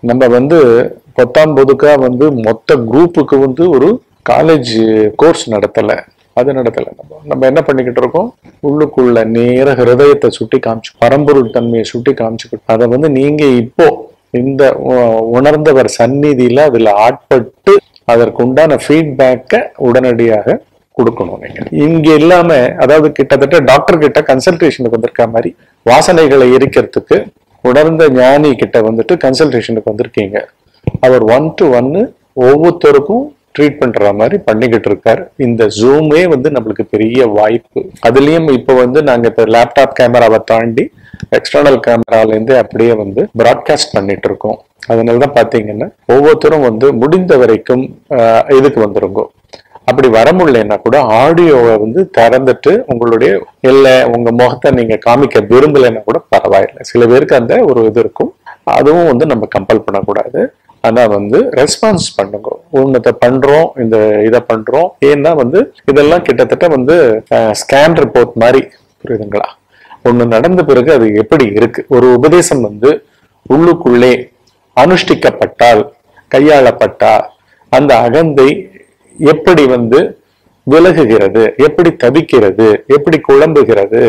நம்ம வந்து பத்தாம் பொதுக்கா வந்து மொத்த குரூப்புக்கு வந்து ஒரு காலேஜ் கோர்ஸ் நடத்தல அது நடத்தல நம்ம நம்ம என்ன பண்ணிக்கிட்டு இருக்கோம் உள்ளுக்குள்ள நேர ஹிருதயத்தை சுட்டி காமிச்சு பரம்பொருள் தன்மையை சுட்டி காமிச்சுக்கிட்டு அதை வந்து நீங்க இப்போ இந்த உ- உணர்ந்தவர் சந்நிதியில அதுல ஆட்பட்டு அதற்குண்டான ஃபீட்பேக்கை உடனடியாக கொடுக்கணும் நீங்க இங்க இல்லாம அதாவது கிட்டத்தட்ட டாக்டர் கிட்ட கன்சல்டேஷனுக்கு வந்திருக்க மாதிரி வாசனைகளை எரிக்கிறதுக்கு உணர்ந்த ஞானி கிட்ட வந்துட்டு கன்சல்டேஷனுக்கு வந்திருக்கீங்க அவர் ஒன் டு ஒன்னு ஒவ்வொருத்தருக்கும் ட்ரீட் பண்ற மாதிரி பண்ணிக்கிட்டு இருக்காரு இந்த ஜூமே வந்து நம்மளுக்கு பெரிய வாய்ப்பு அதுலயும் இப்போ வந்து நாங்க இப்ப லேப்டாப் கேமராவை தாண்டி எக்ஸ்டர்னல் கேமரால இருந்து அப்படியே வந்து பிராட்காஸ்ட் பண்ணிட்டு இருக்கோம் அதனாலதான் பாத்தீங்கன்னா ஒவ்வொருத்தரும் வந்து முடிந்த வரைக்கும் ஆஹ், இதுக்கு வந்துருங்க அப்படி வர முடியலன்னா கூட ஆடியோவை வந்து திறந்துட்டு உங்களுடைய இல்ல உங்க முகத்தை நீங்க காமிக்க விரும்பலைன்னா கூட பரவாயில்லை சில பேருக்கு அந்த ஒரு இது இருக்கும் அதுவும் வந்து நம்ம கம்பல் பண்ணக்கூடாது ஆனா வந்து ரெஸ்பான்ஸ் பண்ணுங்க உன்னத்தை பண்றோம் இந்த இதை பண்றோம் ஏன்னா வந்து இதெல்லாம் கிட்டத்தட்ட வந்து ஸ்கேன் ரிப்போர்ட் மாதிரி புரியுதுங்களா ஒண்ணு நடந்த பிறகு அது எப்படி இருக்கு ஒரு உபதேசம் வந்து உள்ளுக்குள்ளே அனுஷ்டிக்கப்பட்டால் கையாளப்பட்டா அந்த அகந்தை எப்படி வந்து விலகுகிறது எப்படி தவிக்கிறது எப்படி குழம்புகிறது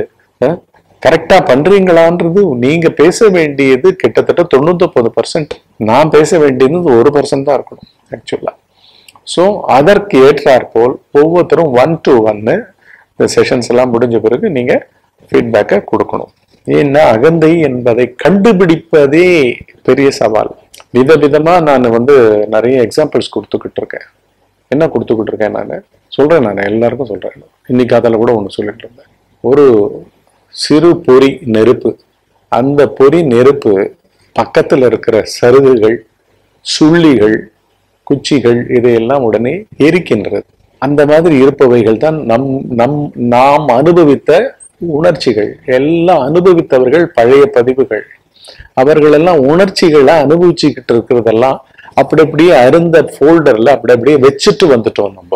கரெக்டா பண்றீங்களான்றது நீங்க பேச வேண்டியது கிட்டத்தட்ட தொண்ணூத்தொன்பது பர்சன்ட் நான் பேச வேண்டியது ஒரு பர்சன்ட் தான் இருக்கணும் ஆக்சுவலா ஸோ அதற்கு ஏற்றாற்போல் ஒவ்வொருத்தரும் ஒன் டு ஒன்னு இந்த செஷன்ஸ் எல்லாம் முடிஞ்ச பிறகு நீங்க ஃபீட்பேக்கை கொடுக்கணும் ஏன்னா அகந்தை என்பதை கண்டுபிடிப்பதே பெரிய சவால் விதவிதமா நான் வந்து நிறைய எக்ஸாம்பிள்ஸ் கொடுத்துக்கிட்டு இருக்கேன் என்ன கொடுத்துக்கிட்டு இருக்கேன் நான் சொல்றேன் நான் எல்லாருக்கும் சொல்றேன் இன்னைக்கு அதில் கூட ஒன்று சொல்லிட்டு இருந்தேன் ஒரு சிறு பொறி நெருப்பு அந்த பொறி நெருப்பு பக்கத்துல இருக்கிற சருகுகள் சுள்ளிகள் குச்சிகள் இதையெல்லாம் உடனே எரிக்கின்றது அந்த மாதிரி இருப்பவைகள் தான் நம் நம் நாம் அனுபவித்த உணர்ச்சிகள் எல்லாம் அனுபவித்தவர்கள் பழைய பதிவுகள் அவர்கள் எல்லாம் உணர்ச்சிகளை அனுபவிச்சுக்கிட்டு இருக்கிறதெல்லாம் அப்படி அப்படியே அருந்த ஃபோல்டர்ல அப்படி அப்படியே வச்சுட்டு வந்துட்டோம் நம்ம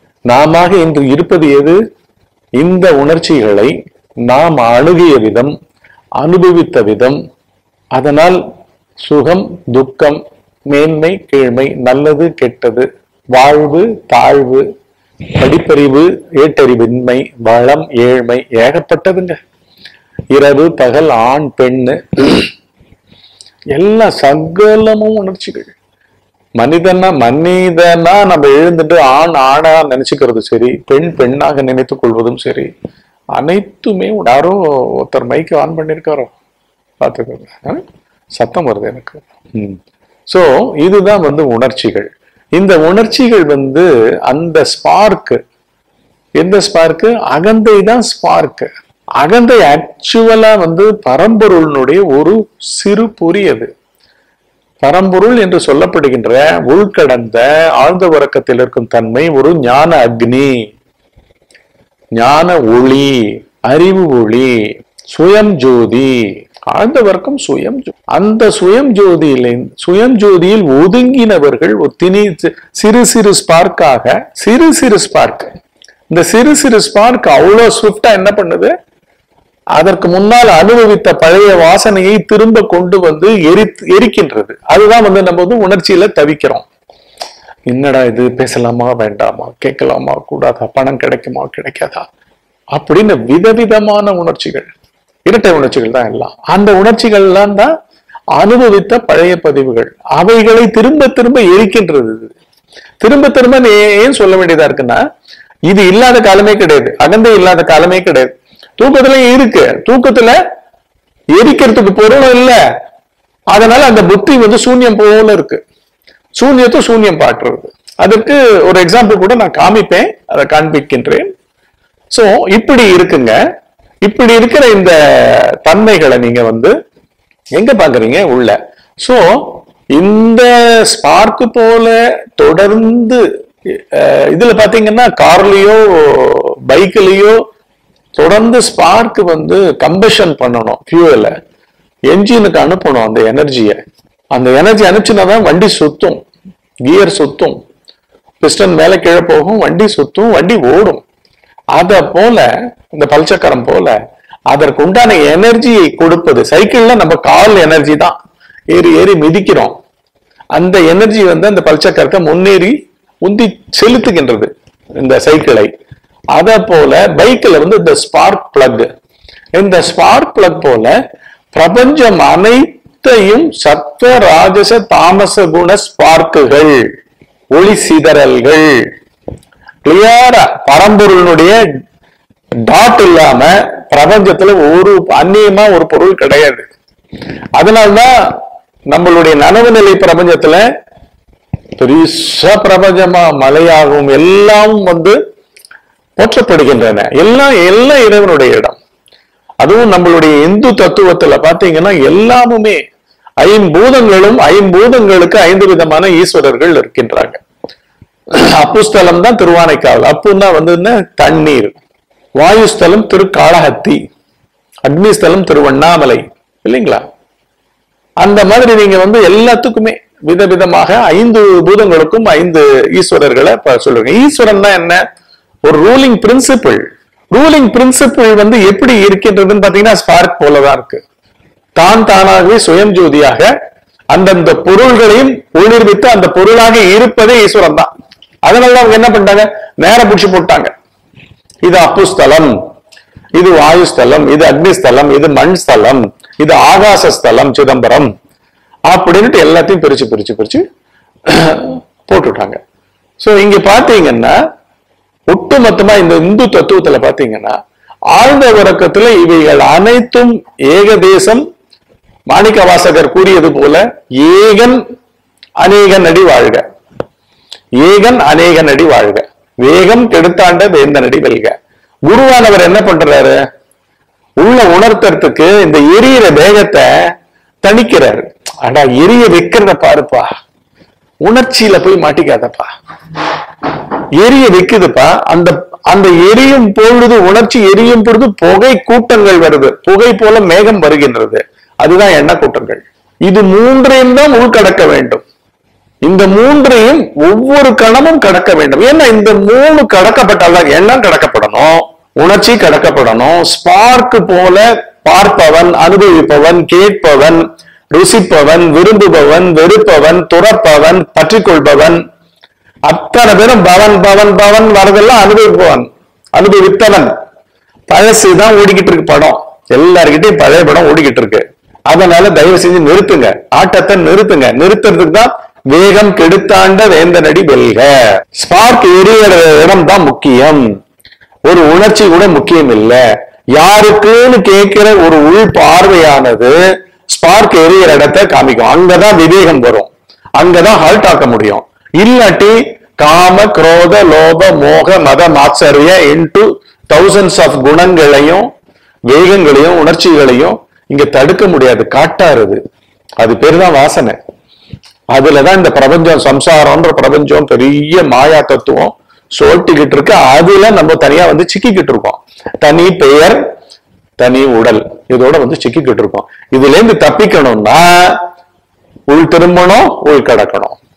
நாம இன்று இருப்பது எது இந்த உணர்ச்சிகளை நாம் அணுகிய விதம் அனுபவித்த விதம் அதனால் சுகம் துக்கம் மேன்மை கீழ்மை நல்லது கெட்டது வாழ்வு தாழ்வு படிப்பறிவு ஏட்டறிவின்மை வளம் ஏழ்மை ஏகப்பட்டதுங்க இரவு பகல் ஆண் பெண்ணு எல்லா சகலமும் உணர்ச்சிகள் மனிதனா மனிதனா நம்ம எழுந்துட்டு ஆண் ஆணா நினைச்சுக்கிறது சரி பெண் பெண்ணாக நினைத்துக் கொள்வதும் சரி அனைத்துமே யாரோ ஒருத்தர் மைக்கு ஆன் பண்ணிருக்காரோ பார்த்துக்கோங்க ஆ? சத்தம் வருது எனக்கு சோ இதுதான் வந்து உணர்ச்சிகள் இந்த உணர்ச்சிகள் வந்து அந்த ஸ்பார்க் எந்த ஸ்பார்க்கு அகந்தை தான் ஸ்பார்க் அகந்தை ஆக்சுவலா வந்து பரம்பொருளினுடைய ஒரு சிறு பொறி அது பரம்பொருள் என்று சொல்லப்படுகின்ற உள்கடந்த ஆழ்ந்த உறக்கத்தில் இருக்கும் தன்மை ஒரு ஞான அக்னி ஞான ஒளி அறிவு ஒளி சுயம் ஜோதி ஆழ்ந்த வர்க்கம் சுயம் ஜோ- அந்த சுயம் ஜோதியில சுயம் ஜோதியில் ஒதுங்கினவர்கள் ஒரு திணி சிறு சிறு ஸ்பார்க்காக சிறு சிறு ஸ்பார்க் இந்த சிறு சிறு ஸ்பார்க் அவ்வளவு ஸ்விஃப்டா என்ன பண்ணுது அதற்கு முன்னால் அனுபவித்த பழைய வாசனையை திரும்ப கொண்டு வந்து எரி எரிக்கின்றது அதுதான் வந்து நம்ம வந்து உணர்ச்சியில தவிக்கிறோம் என்னடா இது பேசலாமா வேண்டாமா கேட்கலாமா கூடாதா பணம் கிடைக்குமா கிடைக்காதா அப்படின்னு விதவிதமான உணர்ச்சிகள் இரட்டை உணர்ச்சிகள் தான் எல்லாம் அந்த உணர்ச்சிகள்லாம் தான் அனுபவித்த பழைய பதிவுகள் அவைகளை திரும்ப திரும்ப எரிக்கின்றது இது. திரும்ப திரும்ப நீ ஏன் சொல்ல வேண்டியதா இருக்குன்னா இது இல்லாத காலமே கிடையாது அகந்தை இல்லாத காலமே கிடையாது தூக்கத்துல இருக்கு தூக்கத்துல எரிக்கிறதுக்கு பொருளும் இல்ல அதனால அந்த புத்தி வந்து சூன்யம் போல இருக்கு சூன்யத்தை சூன்யம் பாட்டுறது அதுக்கு ஒரு எக்ஸாம்பிள் கூட நான் காமிப்பேன் அதை காண்பிக்கின்றேன் சோ இப்படி இருக்குங்க இப்படி இருக்கிற இந்த தன்மைகளை நீங்க வந்து எங்க பாக்குறீங்க உள்ள சோ இந்த ஸ்பார்க் போல தொடர்ந்து அஹ், இதுல பாத்தீங்கன்னா கார்லயோ பைக்லயோ தொடர்ந்து ஸ்பார்க் வந்து கம்பஷன் பண்ணணும் ஃபியூவலை என்ஜினுக்கு அனுப்பணும் அந்த எனர்ஜியை அந்த எனர்ஜி அனுப்பிச்சுனா தான் வண்டி சுத்தும் கியர் சுத்தும் பிஸ்டன் மேல கீழே போகும் வண்டி சுத்தும் வண்டி ஓடும் அத போல இந்த பல்சக்கரம் போல அதற்கு உண்டான எனர்ஜியை கொடுப்பது சைக்கிள்ல நம்ம கால் எனர்ஜி தான் ஏறி ஏறி மிதிக்கிறோம் அந்த எனர்ஜி வந்து அந்த பல்சக்கரத்தை முன்னேறி உந்தி செலுத்துகின்றது இந்த சைக்கிளை அத போல பைக்கில் வந்து இந்த ஸ்பார்க் பிளக் இந்த ஸ்பார்க் பிளக் போல பிரபஞ்சம் அனைத்தையும் சத்வ ராஜச தாமச குண ஸ்பார்க்குகள் ஒளி சிதறல்கள் கிளியரா பரம்பொருளினுடைய டாட் இல்லாம பிரபஞ்சத்துல ஒரு அந்நியமா ஒரு பொருள் கிடையாது அதனால்தான் நம்மளுடைய நனவு நிலை பிரபஞ்சத்துல பெருசா பிரபஞ்சமா மலையாகவும் எல்லாம் வந்து போற்றப்படுகின்றன எல்லாம் எல்லாம் இறைவனுடைய இடம் அதுவும் நம்மளுடைய இந்து தத்துவத்துல பாத்தீங்கன்னா எல்லாமுமே ஐம்பூதங்களும் ஐம்பூதங்களுக்கு ஐந்து விதமான ஈஸ்வரர்கள் இருக்கின்றாங்க அப்புஸ்தலம் தான் திருவானைக்காவல் அப்புன்னா வந்து என்ன தண்ணீர் வாயுஸ்தலம் திருக்காளஹத்தி அக்னிஸ்தலம் திருவண்ணாமலை இல்லைங்களா அந்த மாதிரி நீங்க வந்து எல்லாத்துக்குமே விதவிதமாக ஐந்து பூதங்களுக்கும் ஐந்து ஈஸ்வரர்களை இப்ப சொல்லுங்க ஈஸ்வரன் என்ன ஒரு ரூலிங் பிரின்சிபிள் ரூலிங் பிரின்சிபிள் வந்து எப்படி இருக்கின்றதுன்னு பாத்தீங்கன்னா ஸ்பார்க் போலதான் இருக்கு தான் தானாகவே சுயம் ஜோதியாக அந்தந்த பொருள்களையும் ஒளிர்வித்து அந்த பொருளாக இருப்பதே ஈஸ்வரன் தான் அதனால அவங்க என்ன பண்ணிட்டாங்க நேர புடிச்சு போட்டாங்க இது அப்புஸ்தலம் இது வாயுஸ்தலம் இது அக்னிஸ்தலம் இது மண் ஸ்தலம் இது ஆகாச ஸ்தலம் சிதம்பரம் அப்படின்ட்டு எல்லாத்தையும் பிரிச்சு பிரிச்சு பிரிச்சு போட்டுட்டாங்க சோ இங்க பாத்தீங்கன்னா ஒட்டுமொத்தமா இந்த இந்து தத்துவத்துல பாத்தீங்கன்னா ஆழ்ந்த உறக்கத்துல இவைகள் அனைத்தும் ஏகதேசம் மாணிக்க வாசகர் கூறியது போல ஏகன் அநேகன் அடி வாழ்க ஏகன் அநேகன் அடி வாழ்க வேகம் கெடுத்தாண்ட வேந்தன் அடி வெல்க குருவானவர் என்ன பண்றாரு உள்ள உணர்த்துறதுக்கு இந்த எரியிற வேகத்தை தணிக்கிறாரு ஆனா எரிய வைக்கிறத பாருப்பா உணர்ச்சியில போய் மாட்டிக்காதப்பா எரிய வைக்குதுப்பா அந்த அந்த எரியும் பொழுது உணர்ச்சி எரியும் பொழுது புகை கூட்டங்கள் வருது புகை போல மேகம் வருகின்றது அதுதான் எண்ண கூட்டங்கள் இது மூன்றையும் தான் உள்கடக்க வேண்டும் இந்த மூன்றையும் ஒவ்வொரு கணமும் கடக்க வேண்டும் ஏன்னா இந்த மூணு கடக்கப்பட்டால்தான் எண்ணம் கடக்கப்படணும் உணர்ச்சி கடக்கப்படணும் ஸ்பார்க் போல பார்ப்பவன் அனுபவிப்பவன் கேட்பவன் ருசிப்பவன் விரும்புபவன் வெறுப்பவன் துறப்பவன் பற்றிக்கொள்பவன் அத்தனை பேரும் பவன் பவன் பவன் வரதெல்லாம் அனுபவிப்பவன் அனுபவித்தவன் பழசுதான் ஓடிக்கிட்டு இருக்கு படம் எல்லார்கிட்டயும் பழைய படம் ஓடிக்கிட்டு இருக்கு அதனால தயவு செஞ்சு நிறுத்துங்க ஆட்டத்தை நிறுத்துங்க நிறுத்துறதுக்கு தான் வேகம் கெடுத்தாண்ட வேந்தனடி வெல்க ஸ்பார்க் எரியற இடம் தான் முக்கியம் ஒரு உணர்ச்சி கூட முக்கியம் இல்ல யாருக்குன்னு கேட்கிற ஒரு உள் பார்வையானது ஸ்பார்க் எரியற இடத்தை காமிக்கும் அங்கதான் விவேகம் வரும் அங்கதான் ஹால்ட் ஆக்க முடியும் இல்லாட்டி காம குரோத லோப மோக மத மாச்சரிய இன்டு தௌசண்ட்ஸ் ஆஃப் குணங்களையும் வேகங்களையும் உணர்ச்சிகளையும் இங்க தடுக்க முடியாது காட்டாருது அது பேர் தான் வாசனை அதுலதான் இந்த பிரபஞ்சம் சம்சாரம்ன்ற பிரபஞ்சம் பெரிய மாயா தத்துவம் சொல்லிக்கிட்டு இருக்கு அதுல நம்ம தனியா வந்து சிக்கிக்கிட்டு இருக்கோம் தனி பெயர் தனி உடல் இதோட வந்து சிக்கிக்கிட்டு இருக்கோம் இதுல இருந்து தப்பிக்கணும்னா உள் திரும்பணும் உள் கடக்கணும்